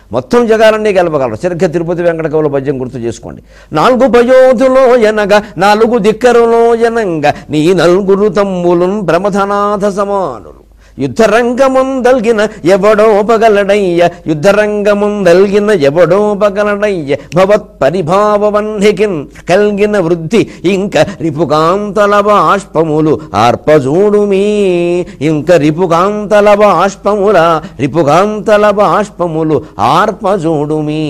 మొత్తం జగాలన్నీ గెలపగలరు సరిగ్గా తిరుపతి వెంకట కవుల పద్యం గుర్తు చేసుకోండి నాలుగు పయోధులో ఎనగా నాలుగు దిక్కరులో ఎనంగా నీ నలుగురు తమ్ములున్ ప్రమథనాథ సమానులు యుద్ధరంగముందల్గిన ఎవడోపగలడయ్య యుద్ధరంగముందల్గిన ఎవడోపగలడయ్య భవత్ పరిభావవన్హికిన్ కల్గిన వృద్ధి ఇంక రిపుకాంతల బాష్పములు ఆర్పజూడుమీ ఇంక రిపుకాంతల బాష్పముల రిపుకాంతల బాష్పములు ఆర్పజూడుమీ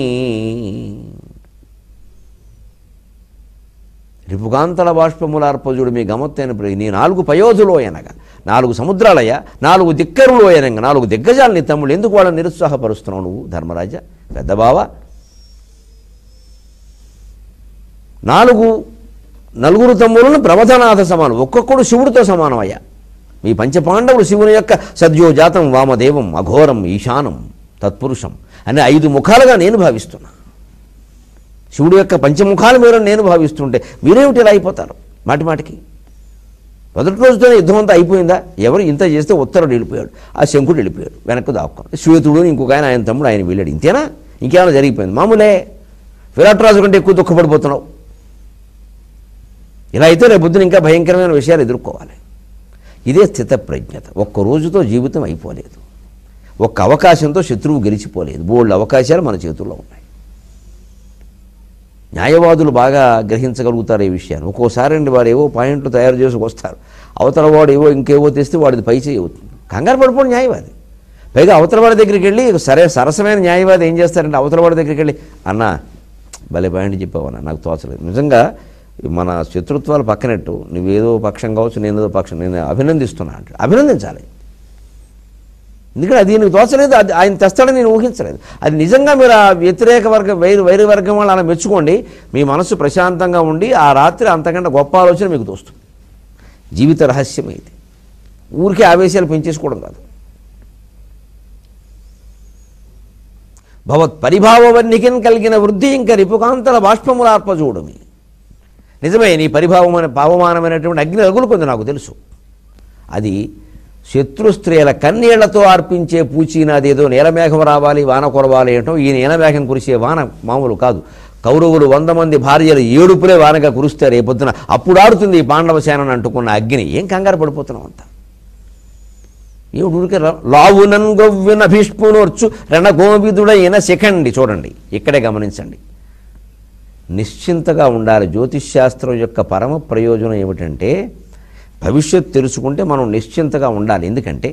రిపుకాంతల బాష్పములార్పజుడు మీ గమత్తైన ప్రియ నీ నాలుగు పయోధులో అనగా నాలుగు సముద్రాలయ నాలుగు దిక్కరులో అనగా నాలుగు దిగ్గజాలు నీ తమ్ముడు ఎందుకు వాళ్ళని నిరుత్సాహపరుస్తున్నావు నువ్వు ధర్మరాజా పెద్ద బావ నాలుగు నలుగురు తమ్ములను ప్రమథనాథ సమానం ఒక్కొక్కడు శివుడితో సమానమయ్యా మీ పంచపాండవులు శివుని యొక్క సద్యోజాతం వామదేవం అఘోరం ఈశానం తత్పురుషం అనే ఐదు ముఖాలుగా నేను భావిస్తున్నా శివుడు యొక్క పంచముఖాలు మీరు నేను భావిస్తుంటే మీరేమిటి ఇలా అయిపోతారు మాటి మాటికి మొదటి రోజుతోనే యుద్ధం అంతా అయిపోయిందా ఎవరు ఇంత చేస్తే ఉత్తరుడు వెళ్ళిపోయాడు ఆ శంకుడు వెళ్ళిపోయాడు వెనక్కి దాక్కున్నాడు శ్వేతుడు అని ఇంకొక ఆయన ఆయన తమ్ముడు ఆయన వెళ్ళాడు ఇంతేనా ఇంకేమైనా జరిగిపోయింది మామూలే విరాట్ రాజు కంటే ఎక్కువ దుఃఖపడిపోతున్నావు ఇలా అయితే రేపు పొద్దున ఇంకా భయంకరమైన విషయాలు ఎదుర్కోవాలి ఇదే స్థితప్రజ్ఞత ఒక్క రోజుతో జీవితం అయిపోలేదు ఒక్క అవకాశంతో శత్రువు గెలిచిపోలేదు బోల్డ్ అవకాశాలు మన చేతుల్లో ఉన్నాయి న్యాయవాదులు బాగా గ్రహించగలుగుతారు ఈ విషయాన్ని ఒక్కోసారి అండి వారు ఏవో పాయింట్లు తయారు చేసుకు వస్తారు అవతల వాడు ఏవో ఇంకేవో తెస్తే వాడిది పై చేయి అవుతుంది కంగారు పడిపోడు న్యాయవాది పైగా అవతల వాడి దగ్గరికి వెళ్ళి సరే సరసమైన న్యాయవాది ఏం చేస్తారంటే అవతల వాడి దగ్గరికి వెళ్ళి అన్నా భలే పాయింట్ చెప్పావన్నా నాకు తోచలేదు నిజంగా మన శత్రుత్వాలు పక్కనట్టు నువ్వేదో పక్షం కావచ్చు నేనేదో పక్షం నేను అభినందిస్తున్నా అంటే అభినందించాలి ఎందుకంటే అది నీకు తోచలేదు అది ఆయన తెస్తాడని నేను ఊహించలేదు అది నిజంగా మీరు ఆ వ్యతిరేక వర్గం వైరు వైరు వర్గం వాళ్ళు అలా మెచ్చుకోండి మీ మనసు ప్రశాంతంగా ఉండి ఆ రాత్రి అంతకంటే గొప్ప ఆలోచన మీకు తోస్తుంది జీవిత రహస్యం ఇది ఊరికే ఆవేశాలు పెంచేసుకోవడం కాదు భవత్ పరిభావవర్ణికిన్ కలిగిన వృద్ధి ఇంకా రిపుకాంతల బాష్పములార్పజూడమి నిజమే నీ పరిభావమైన పావమానమైనటువంటి అగ్ని రగులుకుంది నాకు తెలుసు అది శత్రు స్త్రీల కన్నీళ్లతో అర్పించే పూచీనాదేదో నీలమేఘం రావాలి వాన కురవాలి అంటాం ఈ నీలమేఘం కురిసే వాన మామూలు కాదు కౌరవులు వంద మంది భార్యలు ఏడుపులే వానగా కురుస్తే రేపొద్దున అప్పుడు ఆడుతుంది ఈ పాండవ సేనను అంటుకున్న అగ్ని ఏం కంగారు పడిపోతున్నాం అంతా ఏమిటి ఊరికే రా- లావునన్ గొవ్విన భీష్మునోర్చు రణగోవిదుడైన శిఖండి చూడండి ఇక్కడే గమనించండి నిశ్చింతగా ఉండాలి జ్యోతిష్శాస్త్రం యొక్క పరమ ప్రయోజనం ఏమిటంటే భవిష్యత్తు తెలుసుకుంటే మనం నిశ్చింతగా ఉండాలి ఎందుకంటే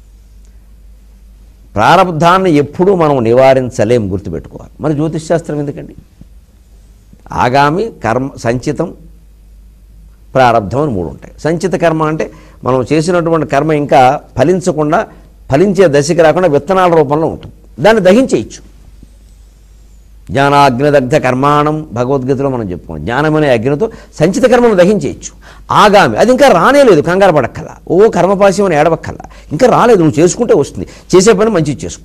ప్రారంధాన్ని ఎప్పుడూ మనం నివారించలేం గుర్తుపెట్టుకోవాలి మన జ్యోతిష్శాస్త్రం ఎందుకండి ఆగామి కర్మ సంచితం ప్రారంధం అని మూడు ఉంటాయి సంచిత కర్మ అంటే మనం చేసినటువంటి కర్మ ఇంకా ఫలించకుండా ఫలించే దశకి రాకుండా విత్తనాల రూపంలో ఉంటుంది దాన్ని దహించేయచ్చు జ్ఞానాగ్నిదగ్ధ కర్మాణం భగవద్గీతలో మనం చెప్పుకోండి జ్ఞానం అనే అగ్నితో సంచిత కర్మను దహించేయచ్చు ఆగామి అది ఇంకా రానేలేదు కంగారు పడక్కల్లా ఓ కర్మపాశం అని ఏడవక్కల్లా ఇంకా రాలేదు నువ్వు చేసుకుంటే వస్తుంది చేసే పని మంచిది చేసుకో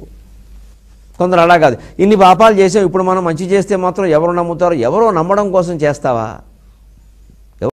కొందరు అలా కాదు ఇన్ని పాపాలు చేసాం ఇప్పుడు మనం మంచి చేస్తే మాత్రం ఎవరు నమ్ముతారో ఎవరో నమ్మడం కోసం చేస్తావా